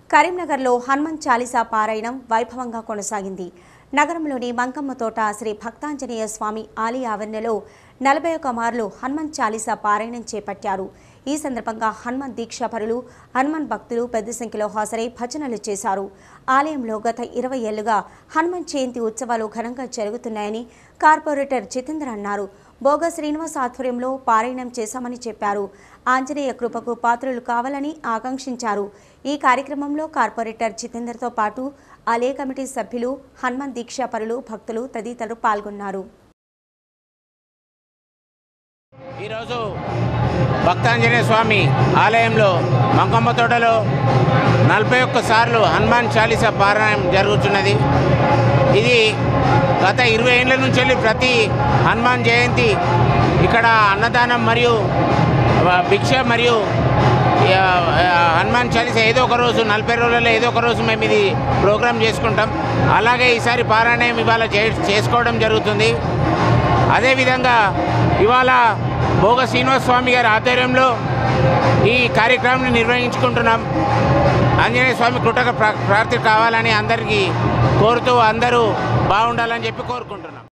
కరీంనగర్లో హనుమాన్ చాలీసా పారాయణం వైభవంగా కొనసాగింది నగరంలోని మంకమ్మ తోట శ్రీ భక్తాంజనేయ స్వామి ఆలయ ఆవరణలో నలభై ఒక్క మార్లు హనుమాన్ చాలీసా పారాయణం చేపట్టారు ఈ సందర్భంగా హనుమాన్ దీక్షాపరులు హనుమాన్ భక్తులు పెద్ద సంఖ్యలో హాజరై భజనలు చేశారు ఆలయంలో గత ఇరవై ఏళ్లుగా హనుమాన్ జయంతి ఉత్సవాలు ఘనంగా జరుగుతున్నాయని కార్పొరేటర్ జితేంద్ర అన్నారు భోగ శ్రీనివాస్ ఆధ్వర్యంలో పారాయణం చేశామని చెప్పారు ఆంజనేయ కృపకు పాత్రలు కావాలని ఆకాంక్షించారు ఈ కార్యక్రమంలో కార్పొరేటర్ జితేందర్తో పాటు ఆలయ కమిటీ సభ్యులు హనుమాన్ దీక్షాపరులు భక్తులు తదితరులు పాల్గొన్నారు ఈరోజు భక్తాంజనేయ స్వామి ఆలయంలో మంకమ్మ తోటలో నలభై ఒక్క సార్లు హనుమాన్ చాలీసా పారాయణం జరుగుతున్నది ఇది గత ఇరవై ఏళ్ళ నుంచి వెళ్ళి ప్రతి హనుమాన్ జయంతి ఇక్కడ అన్నదానం మరియు ఆ, భిక్ష మరియు ఆ, ఆ, హనుమాన్ చాలీసా ఏదో ఒక రోజు నలభై రోజులలో ఏదో ఒక రోజు మేము ఇది ప్రోగ్రామ్ చేసుకుంటాం అలాగే ఈసారి పారాయణం ఇవాళ చే- చేసుకోవడం జరుగుతుంది అదేవిధంగా ఇవాళ భోగ శ్రీనివాస స్వామి గారి ఆధ్వర్యంలో ఈ కార్యక్రమాన్ని నిర్వహించుకుంటున్నాం ఆంజనేయ స్వామి కృతక ప్రా- ప్రార్థన కావాలని అందరికీ కోరుతూ అందరూ బాగుండాలని చెప్పి కోరుకుంటున్నాం